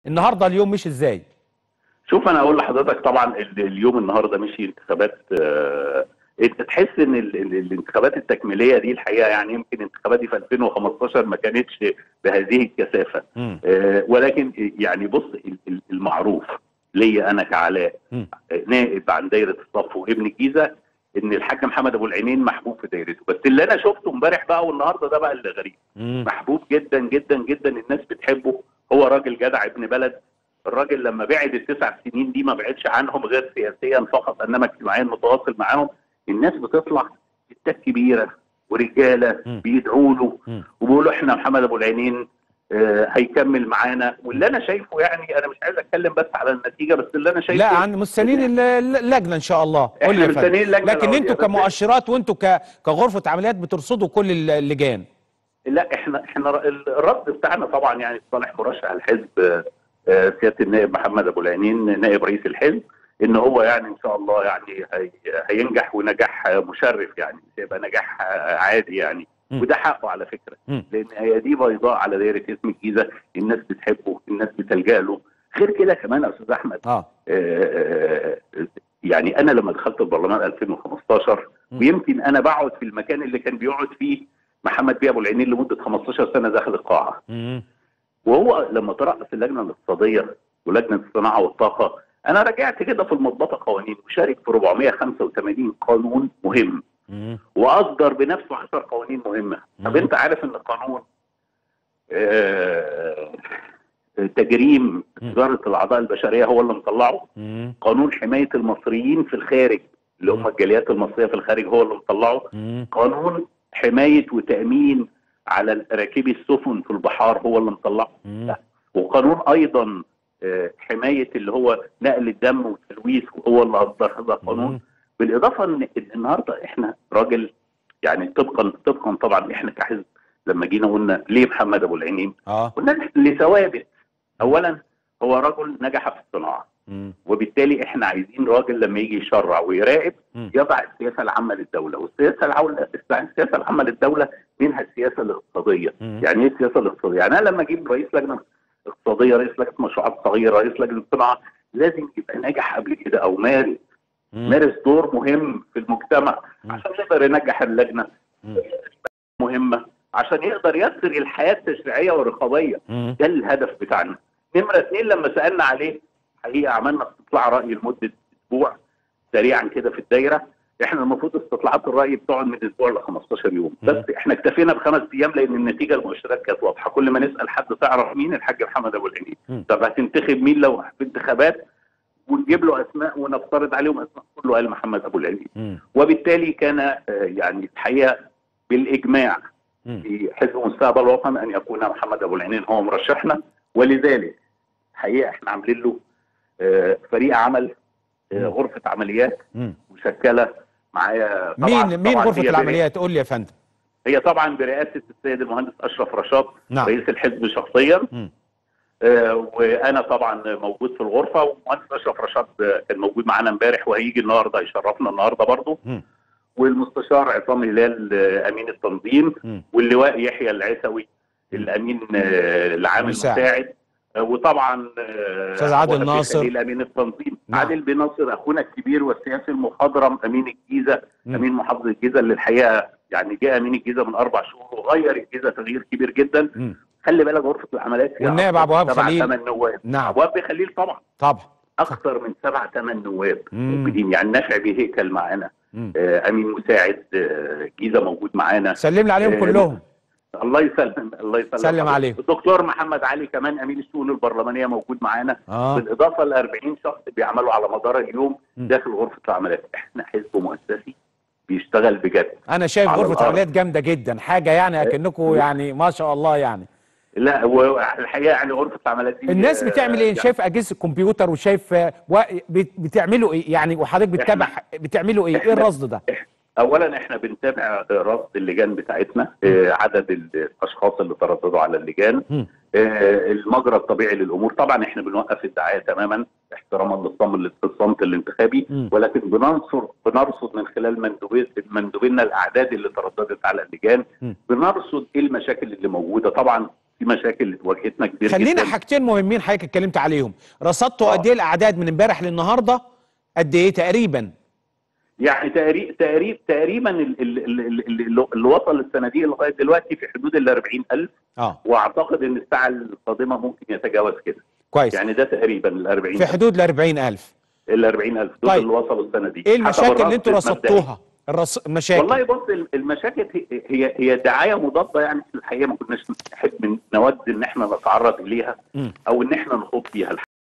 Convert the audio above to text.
النهارده اليوم مش ازاي شوف انا اقول لحضرتك طبعا ال- اليوم النهارده مشي انتخابات آه، انت تحس ان ال- ال- الانتخابات التكميليه دي الحقيقه يعني يمكن الانتخابات دي في 2015 ما كانتش بهذه الكثافه مم. آه، ولكن يعني بص ال- ال- المعروف ليا انا كعلاء مم. آه، نائب عن دايره الصف وابن الجيزه ان الحاج محمد ابو العينين محبوب في دايرته بس اللي انا شفته امبارح بقى والنهارده ده بقى اللي غريب مم. محبوب جدا جدا جدا الناس بتحبه هو راجل جدع ابن بلد الراجل لما بعد التسع سنين دي ما بعدش عنهم غير سياسيا فقط انما اجتماعيا متواصل معاهم الناس بتطلع ستات كبيره ورجاله مم. بيدعوا له مم. وبيقولوا احنا محمد ابو العينين آه هيكمل معانا واللي انا شايفه يعني انا مش عايز اتكلم بس على النتيجه بس اللي انا شايفه لا عن مستنيين ال- ال- اللجنه ان شاء الله قول لي احنا يا فندم مستنيين اللجنه لكن العليا. انتوا بس كمؤشرات وانتوا ك- كغرفه عمليات بترصدوا كل ال- اللجان لا احنا احنا ر- الرد بتاعنا طبعا يعني صالح مرشح الحزب آه، آه، سياده النائب محمد ابو العينين نائب رئيس الحزب ان هو يعني ان شاء الله يعني هي هينجح ونجاح آه، مشرف يعني مش هيبقى نجاح آه، عادي يعني م. وده حقه على فكره م. لان هي دي بيضاء على دايره اسم الجيزه الناس بتحبه الناس بتلجا له غير كده كمان يا استاذ احمد اه آه، آه، يعني انا لما دخلت البرلمان 2015 م. ويمكن انا بقعد في المكان اللي كان بيقعد فيه محمد بيه ابو العينين لمده 15 سنه داخل القاعه مم. وهو لما ترأس اللجنه الاقتصاديه ولجنه الصناعه والطاقه انا رجعت كده في المضبطه قوانين وشارك في 485 قانون مهم مم. واصدر بنفسه 10 قوانين مهمه طب مم. انت عارف ان قانون آه، تجريم مم. تجاره الاعضاء البشريه هو اللي مطلعه مم. قانون حمايه المصريين في الخارج اللي هم مم. الجاليات المصريه في الخارج هو اللي مطلعه مم. قانون حمايه وتامين على راكبي السفن في البحار هو اللي مطلعه مم. وقانون ايضا آه، حمايه اللي هو نقل الدم والتلويث وهو اللي اصدر هذا القانون مم. بالاضافه ان إن النهارده احنا راجل يعني طبقا طبقا طبعا احنا كحزب لما جينا قلنا ليه محمد ابو العينين؟ اه قلنا لثوابت اولا هو رجل نجح في الصناعه مم. وبالتالي احنا عايزين راجل لما يجي يشرع ويراقب مم. يضع السياسه العامه للدوله والسياسه العامه السياسه العامه للدوله منها السياسه الاقتصاديه مم. يعني ايه السياسه الاقتصاديه؟ يعني انا لما اجيب رئيس لجنه اقتصاديه رئيس لجنه مشروعات صغيره رئيس لجنه صناعه لازم يبقى ناجح قبل كده او مارس مم. مارس دور مهم في المجتمع مم. عشان يقدر ينجح اللجنه مم. مهمه عشان يقدر يسر الحياه التشريعيه والرقابيه مم. ده الهدف بتاعنا نمره اثنين لما سالنا عليه حقيقه عملنا استطلاع راي لمده اسبوع سريعا كده في الدايره احنا المفروض استطلاعات الراي بتقعد من اسبوع ل 15 يوم مم. بس احنا اكتفينا بخمس ايام لان النتيجه المؤشرات كانت واضحه كل ما نسال حد تعرف مين الحاج محمد ابو العينين مم. طب هتنتخب مين لو في انتخابات ونجيب له اسماء ونفترض عليهم اسماء كله قال محمد ابو العينين مم. وبالتالي كان آه، يعني الحقيقه بالاجماع مم. في حزب مستقبل الوطن ان يكون محمد ابو العينين هو مرشحنا ولذلك الحقيقه احنا عاملين له آه، فريق عمل آه، مم. غرفه عمليات مم. مشكله معايا طبعا مين مين طبعاً غرفه هي العمليات قول لي يا فندم هي طبعا برئاسه السيد المهندس اشرف رشاد نعم. رئيس الحزب شخصيا مم. آه، وانا طبعا موجود في الغرفه والمهندس اشرف رشاد آه، كان موجود معانا امبارح وهيجي النهارده يشرفنا النهارده برضه مم. والمستشار عصام هلال آه، امين التنظيم مم. واللواء يحيى العسوي الامين آه، العام المساعد. المساعد آه، وطبعا آه، أستاذ عادل وفي ناصر. خليل امين التنظيم نعم. عادل بن ناصر اخونا الكبير والسياسي المخضرم امين الجيزه مم. امين محافظه الجيزه اللي الحقيقه يعني جاء امين الجيزه من اربع شهور وغير الجيزه تغيير كبير جدا مم. خلي بالك غرفه العمليات فيها والنائب أكثر عبد الوهاب من سبع خليل. ثمان نواب نعم ابو وهاب خليل طبعا طبعا اكثر من سبع ثمان نواب مم. موجودين يعني نافع بيه هيكل معانا مم. آه، امين مساعد آه، جيزه موجود معانا سلم لي عليهم آه، كلهم الله يسلم الله يسلم سلم حضرتك. عليهم. الدكتور محمد علي كمان امين الشؤون البرلمانيه موجود معانا اه بالاضافه ل 40 شخص بيعملوا على مدار اليوم م. داخل غرفه العمليات احنا حزب مؤسسي بيشتغل بجد انا شايف على غرفه الأرض. عمليات جامده جدا حاجه يعني اكنكم يعني ما شاء الله يعني لا والحقيقه يعني غرفه العمليات دي الناس آه، بتعمل ايه يعني شايف اجهزه الكمبيوتر وشايف آه، و- بت- بتعملوا ايه يعني وحضرتك بتتابع بتعملوا ايه ايه إحنا- الرصد ده اولا احنا بنتابع رصد اللجان بتاعتنا آه، عدد الاشخاص اللي ترددوا على اللجان مم. آه، المجرى الطبيعي للامور طبعا احنا بنوقف الدعايه تماما احتراما للصمت للصمت الانتخابي مم. ولكن بننصر بنرصد من خلال مندوبين مندوبينا الاعداد اللي ترددت على اللجان مم. بنرصد ايه المشاكل اللي موجوده طبعا في مشاكل واجهتنا كبير خلينا جدا حاجتين مهمين حضرتك اتكلمت عليهم رصدتوا آه. قد ايه الاعداد من امبارح للنهارده قد ايه تقريبا يعني تقريب تقريب تقريبا ال- ال- ال- ال- اللي اللي وصل الصناديق لغايه دلوقتي في حدود ال 40000 اه واعتقد ان الساعه القادمه ممكن يتجاوز كده كويس يعني ده تقريبا ال 40 في حدود ال 40000 ال 40000 دول طيب. اللي وصلوا الصناديق ايه حسب المشاكل اللي انتوا الرصد المبدئي. رصدتوها الرص... المشاكل والله بص ال- المشاكل هي- هي هي دعايه مضاده يعني في الحقيقه ما كناش نحب نود ان احنا نتعرض اليها مم. او ان احنا نخوض فيها